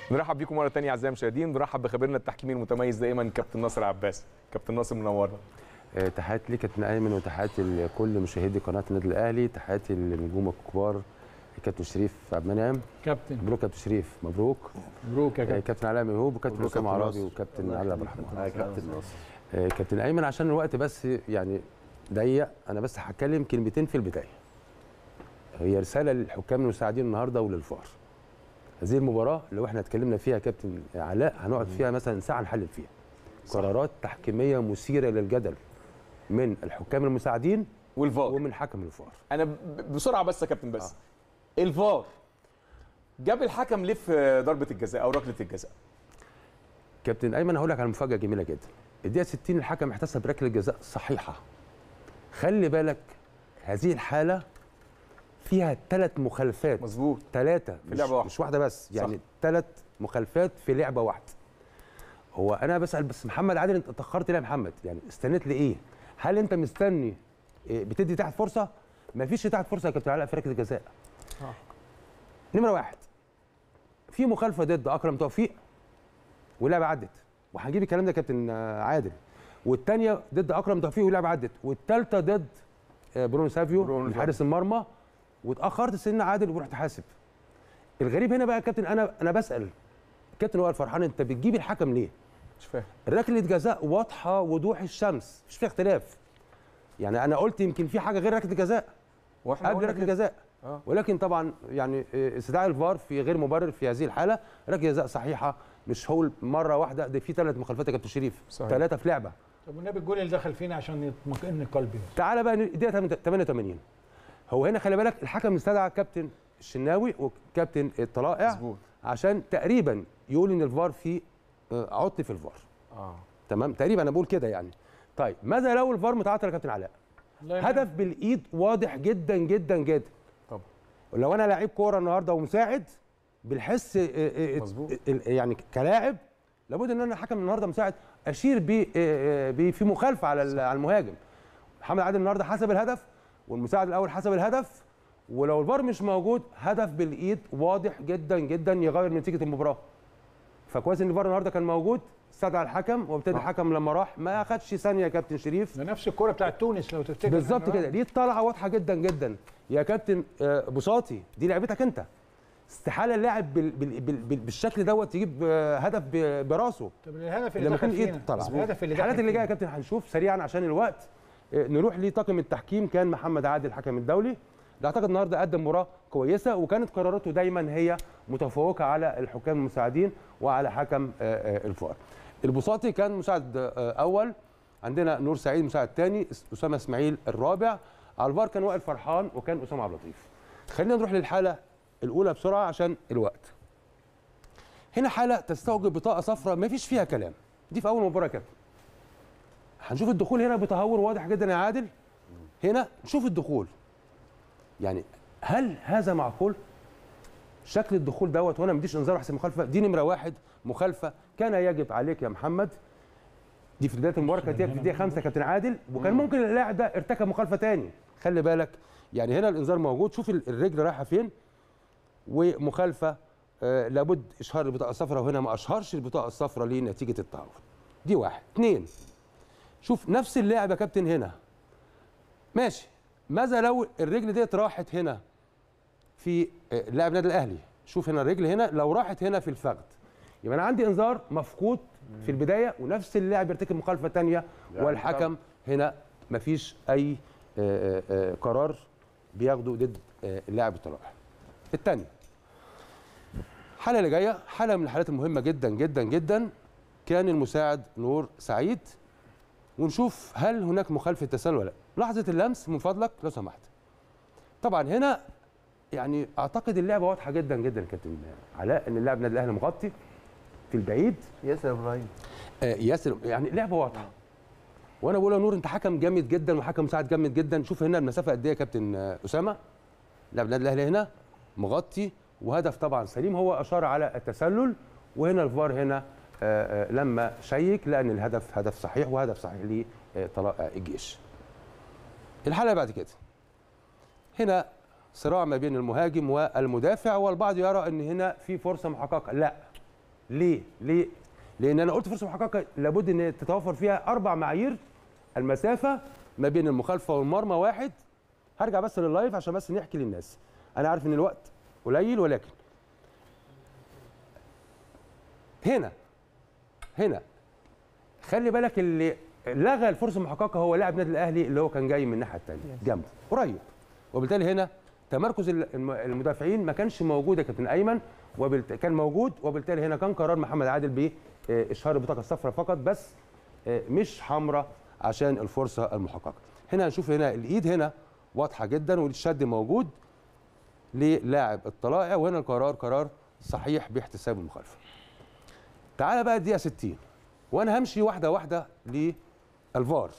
نرحب بيكم مره ثانيه اعزائي المشاهدين نرحب بخبيرنا التحكيمي المتميز دائما كابتن ناصر عباس كابتن ناصر منورنا آه، تحياتي ليك كابتن ايمن وتحياتي لكل مشاهدي قناه النادي الاهلي تحياتي للنجوم الكبار كابتن شريف عبد المنعم كابتن مبروك كابتن شريف مبروك مبروك يا آه، كابتن كابتن علاء ميهوب وكابتن مبروك اسامه كابتن عرابي ناصر. وكابتن علي عبد الرحمن آه، كابتن ناصر آه، كابتن ايمن عشان الوقت بس يعني ضيق انا بس هتكلم كلمتين في البدايه هي رساله للحكام المساعدين النهارده وللفار هذه المباراه لو احنا اتكلمنا فيها يا كابتن علاء هنقعد فيها مثلا ساعه نحلل فيها قرارات تحكيميه مثيره للجدل من الحكام المساعدين والفار ومن حكم الفار انا ب- بسرعه بس يا كابتن بس الفار جاب الحكم ليه في ضربه الجزاء او ركله الجزاء كابتن ايمن هقول لك على مفاجاه جميله جدا الدقيقه 60 الحكم احتسب ركله جزاء صحيحه خلي بالك هذه الحاله فيها ثلاث مخالفات مظبوط ثلاثه في لعبة واحدة. مش واحده بس يعني صح. ثلاث مخالفات في لعبه واحده هو انا بسال بس محمد عادل انت اتاخرت ليه يا محمد يعني استنيت لايه هل انت مستني إيه، بتدي تحت فرصه ما فيش تحت فرصه يا كابتن علاء في ركله الجزاء نمره واحد في مخالفه ضد اكرم توفيق ولعبه عدت وهنجيب الكلام ده يا كابتن آه، عادل والثانيه ضد اكرم توفيق ولعبه عدت والثالثه ضد آه، برونو سافيو برونو من سافيو. حارس المرمى واتاخرت سن عادل ورحت حاسب الغريب هنا بقى يا كابتن انا انا بسال كابتن وائل فرحان انت بتجيب الحكم ليه مش فاهم ركله جزاء واضحه وضوح الشمس مش فيها اختلاف يعني انا قلت يمكن في حاجه غير ركله جزاء واحنا قبل قلنا ركله كده. جزاء آه. ولكن طبعا يعني آه، استدعاء الفار في غير مبرر في هذه الحاله ركله جزاء صحيحه مش هو مره واحده ده في ثلاث مخالفات يا كابتن شريف صحيح. ثلاثه في لعبه طب والنبي الجول اللي دخل فينا عشان يطمئن قلبي تعالى بقى دقيقه 88 هو هنا خلي بالك الحكم استدعى كابتن الشناوي وكابتن الطلائع مظبوط عشان تقريبا يقول ان الفار في آه، عطل في الفار اه تمام تقريبا انا بقول كده يعني طيب ماذا لو الفار متعطل يا كابتن علاء الله يرحمه. هدف بالايد واضح جدا جدا جدا طبعا لو انا لعيب كوره النهارده ومساعد بالحس آه، آه، آه، مظبوط. ال- يعني كلاعب لابد ان انا حكم النهارده مساعد اشير بيه آه، آه، بيه في مخالفه على ال- على المهاجم محمد عادل النهارده حسب الهدف والمساعد الاول حسب الهدف ولو الفار مش موجود هدف بالايد واضح جدا جدا يغير نتيجه المباراه فكويس ان الفار النهارده كان موجود استدعى الحكم وابتدى الحكم لما راح ما اخدش ثانيه يا كابتن شريف ده نفس الكوره بتاعت تونس لو تفتكر بالظبط إحنا كده دي طالعه واضحه جدا جدا يا كابتن آه، بساطي دي لعبتك انت استحاله اللاعب بال بال بال بال بالشكل دوت يجيب آه، هدف ب- براسه طب الهدف اللي لما دخل يكون فينا ايد طبعا الهدف اللي الحالات دخل اللي جايه يا فينا. كابتن هنشوف سريعا عشان الوقت آه، نروح لطاقم التحكيم كان محمد عادل الحكم الدولي اللي اعتقد النهارده قدم مباراه كويسه وكانت قراراته دايما هي متفوقه على الحكام المساعدين وعلى حكم آه، آه، الفار البساطي كان مساعد آه، اول عندنا نور سعيد مساعد ثاني اسامه اسماعيل الرابع على الفار كان وائل فرحان وكان اسامه عبد اللطيف خلينا نروح للحاله الاولى بسرعه عشان الوقت هنا حاله تستوجب بطاقه صفراء ما فيش فيها كلام دي في اول مباراه يا كابتن هنشوف الدخول هنا بتهور واضح جدا يا عادل هنا نشوف الدخول يعني هل هذا معقول شكل الدخول دوت وانا ما مديش انذار احسن مخالفه دي نمره واحد مخالفه كان يجب عليك يا محمد دي في بدايه المباراه كانت في الدقيقه خمسه كابتن عادل وكان ممكن اللاعب ده ارتكب مخالفه تاني خلي بالك يعني هنا الانذار موجود شوف ال- الرجل رايحه فين ومخالفه آه لابد اشهار البطاقه الصفراء وهنا ما اشهرش البطاقه الصفراء لنتيجه التهور دي واحد اثنين شوف نفس اللاعب يا كابتن هنا ماشي ماذا لو الرجل ديت راحت هنا في آه، لاعب النادي الاهلي شوف هنا الرجل هنا لو راحت هنا في الفخذ يبقى انا عندي انذار مفقود في البدايه ونفس اللاعب يرتكب مخالفه ثانيه والحكم هنا مفيش اي آه، آه، آه، قرار بياخده ضد آه، اللاعب الطلائع الثانيه الحاله اللي جايه حاله من الحالات المهمه جدا جدا جدا كان المساعد نور سعيد ونشوف هل هناك مخالفه تسلل ولا لا لحظه اللمس من فضلك لو سمحت طبعا هنا يعني اعتقد اللعبه واضحه جدا جدا يا كابتن علاء ان اللاعب النادي الاهلي مغطي في البعيد ياسر ابراهيم آه ياسر يعني لعبه واضحه وانا بقول يا نور انت حكم جامد جدا وحكم مساعد جامد جدا شوف هنا المسافه قد ايه يا كابتن آه، اسامه لاعب النادي الاهلي هنا مغطي وهدف طبعا سليم هو اشار على التسلل وهنا الفار هنا آه، آه، لما شيك لان الهدف هدف صحيح وهدف صحيح لطلائع الجيش الحاله بعد كده هنا صراع ما بين المهاجم والمدافع والبعض يرى ان هنا في فرصه محققه لا ليه ليه لان انا قلت فرصه محققه لابد ان تتوفر فيها اربع معايير المسافه ما بين المخالفه والمرمى واحد هرجع بس لللايف عشان بس نحكي للناس انا عارف ان الوقت قليل ولكن هنا هنا خلي بالك اللي لغى الفرصه المحققه هو لاعب النادي الاهلي اللي هو كان جاي من الناحيه الثانيه جنبه قريب وبالتالي هنا تمركز ال- الم- المدافعين ما كانش موجود يا كابتن ايمن وبالت... كان موجود وبالتالي هنا كان قرار محمد عادل باشهار البطاقه الصفراء فقط بس آه، مش حمراء عشان الفرصه المحققه هنا هنشوف هنا الايد هنا واضحه جدا والشد موجود للاعب الطلائع وهنا القرار قرار صحيح باحتساب المخالفه تعالى بقى الدقيقه 60 وانا همشي واحده واحده للفار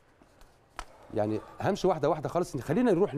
يعني همشي واحده واحده خالص خلينا نروح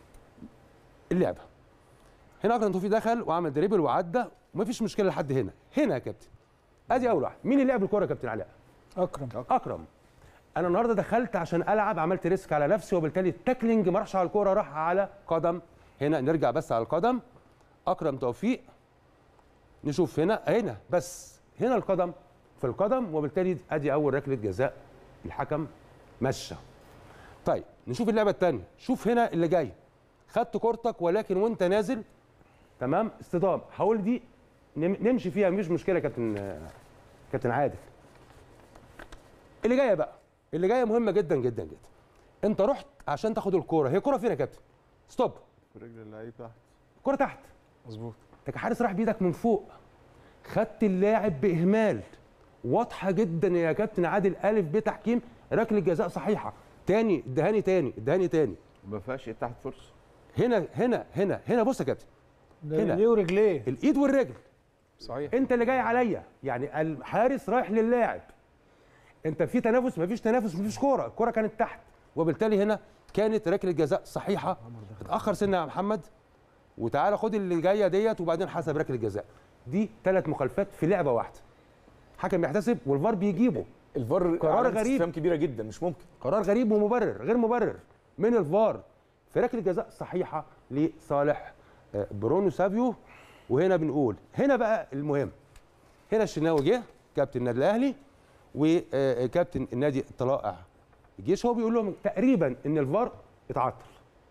للعبه هنا اكرم توفيق دخل وعمل دريبل وعدى ومفيش مشكله لحد هنا هنا يا كابتن ادي اول واحد مين اللي لعب الكوره يا كابتن علاء اكرم اكرم انا النهارده دخلت عشان العب عملت ريسك على نفسي وبالتالي التاكلينج ما راحش على الكوره راح على قدم هنا نرجع بس على القدم اكرم توفيق نشوف هنا هنا بس هنا القدم في القدم وبالتالي ادي اول ركله جزاء الحكم مشى طيب نشوف اللعبه الثانيه شوف هنا اللي جاي خدت كورتك ولكن وانت نازل تمام اصطدام حاول دي نم- نمشي فيها مش مشكله يا كابتن كابتن عادل اللي جايه بقى اللي جايه مهمه جدا جدا جدا انت رحت عشان تاخد الكوره هي الكوره فين يا كابتن ستوب رجل اللعيب تحت الكوره تحت مظبوط انت كحارس راح بايدك من فوق خدت اللاعب باهمال واضحه جدا يا كابتن عادل الف بتحكيم ركله جزاء صحيحه تاني ادهاني تاني ادهاني تاني ما فيهاش ايه تحت فرصه هنا هنا هنا هنا بص يا كابتن ده هنا. ليه ورجليه الايد والرجل صحيح انت اللي جاي عليا يعني الحارس رايح للاعب انت في تنافس مفيش تنافس مفيش كوره الكوره كانت تحت وبالتالي هنا كانت ركله جزاء صحيحه اتاخر سنه يا محمد وتعالى خد اللي جايه ديت وبعدين حسب ركله جزاء دي ثلاث مخالفات في لعبه واحده حكم يحتسب والفار بيجيبه الفار قرار علامة غريب. استفهام كبيره جدا مش ممكن قرار غريب ومبرر غير مبرر من الفار في ركله جزاء صحيحه لصالح آه، برونو سافيو وهنا بنقول هنا بقى المهم هنا الشناوي جه كابتن النادي الاهلي وكابتن النادي الطلائع الجيش هو بيقول لهم تقريبا ان الفار اتعطل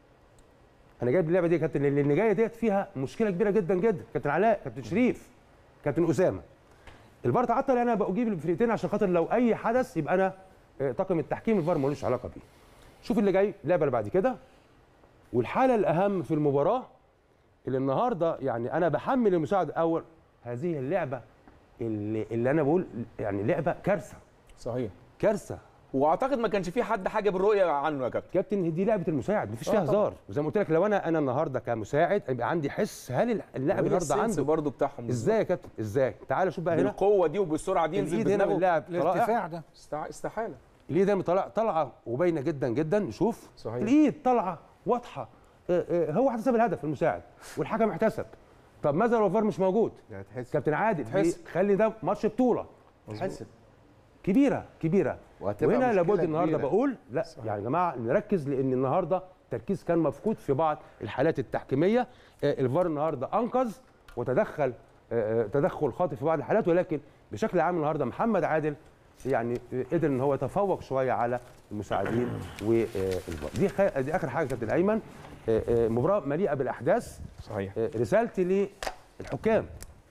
انا جايب اللعبه دي يا كابتن لان اللي جايه ديت فيها مشكله كبيره جدا جدا كابتن علاء كابتن شريف كابتن اسامه الفار تعطل انا بجيب الفرقتين عشان خاطر لو اي حدث يبقى انا آه، طاقم التحكيم الفار ملوش علاقه بيه شوف اللي جاي اللعبه اللي بعد كده والحاله الاهم في المباراه اللي النهارده يعني انا بحمل المساعد الاول هذه اللعبه اللي, اللي انا بقول يعني لعبه كارثه صحيح كارثه واعتقد ما كانش في حد حاجه بالرؤيه عنه يا كابتن كابتن دي لعبه المساعد مفيش آه فيها طبعاً. هزار وزي ما قلت لك لو انا انا النهارده كمساعد يبقى عندي حس هل اللاعب وهي النهارده السنس عنده برضه بتاعهم ازاي يا كابتن ازاي تعال شوف بقى هنا بالقوه دي وبالسرعه دي ينزل الايد هنا بدماغه واللاعب طلائع الارتفاع ده استع- استحاله الايد هنا طالعه طالعه وباينه جدا جدا شوف صحيح. الايد طالعه واضحه آه، آه، هو احتسب الهدف المساعد والحكم احتسب طب ماذا لو الفار مش موجود يعني تحس كابتن عادل تحس. دي- خلي ده ماتش بطوله تحس كبيره كبيره وهتبقى وهنا مشكلة لابد النهارده كبيرة. بقول لا يعني يا جماعه نركز لان النهارده التركيز كان مفقود في بعض الحالات التحكيميه آه، الفار النهارده انقذ وتدخل آه، آه، تدخل خاطئ في بعض الحالات ولكن بشكل عام النهارده محمد عادل يعني آه، قدر ان هو يتفوق شويه على المساعدين والفار دي خ... دي اخر حاجه كابتن ايمن آه، آه، مباراه مليئه بالاحداث صحيح آه، رسالتي للحكام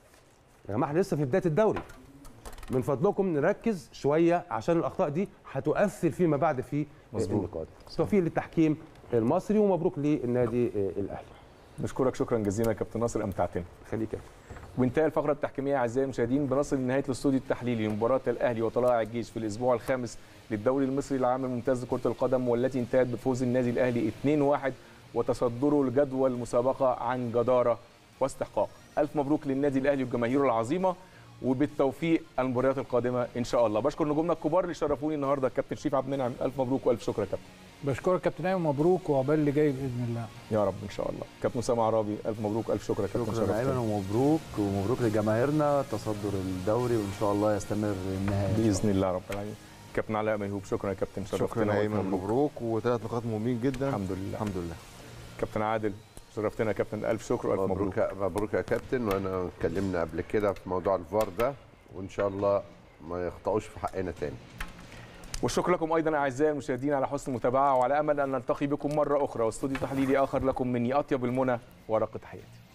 يا جماعه احنا لسه في بدايه الدوري من فضلكم نركز شويه عشان الاخطاء دي هتؤثر فيما بعد في مظبوط. النقاط توفيق للتحكيم المصري ومبروك للنادي آه، الاهلي نشكرك شكرا جزيلا يا كابتن ناصر امتعتنا خليك يا وانتهى الفقره التحكيميه اعزائي المشاهدين بنصل لنهايه الاستوديو التحليلي لمباراه الاهلي وطلائع الجيش في الاسبوع الخامس للدوري المصري العام الممتاز لكره القدم والتي انتهت بفوز النادي الاهلي 2-1 وتصدره لجدول المسابقه عن جداره واستحقاق الف مبروك للنادي الاهلي وجماهيره العظيمه وبالتوفيق المباريات القادمه ان شاء الله بشكر نجومنا الكبار اللي شرفوني النهارده كابتن شريف عبد المنعم الف مبروك والف شكر يا كابتن بشكرك كابتن ايمن مبروك وعقبال اللي جاي باذن الله يا رب ان شاء الله كابتن اسامه عرابي الف مبروك الف شكر يا كابتن شكرا ايمن شرفتنا ومبروك ومبروك لجماهيرنا تصدر الدوري وان شاء الله يستمر النهائي باذن الله رب العالمين كابتن علاء ميهوب شكرا يا كابتن شرفتنا شكرا وألف يا ايمن مبروك. مبروك وثلاث نقاط مهمين جدا الحمد لله الحمد لله كابتن عادل شرفتنا يا كابتن الف شكر والف مبروك مبروك مبروك يا كابتن وانا اتكلمنا قبل كده في موضوع الفار ده وان شاء الله ما يخطئوش في حقنا تاني والشكر لكم ايضا اعزائي المشاهدين على حسن المتابعه وعلى امل ان نلتقي بكم مره اخرى واستوديو تحليلي اخر لكم مني اطيب المنى ورق تحياتي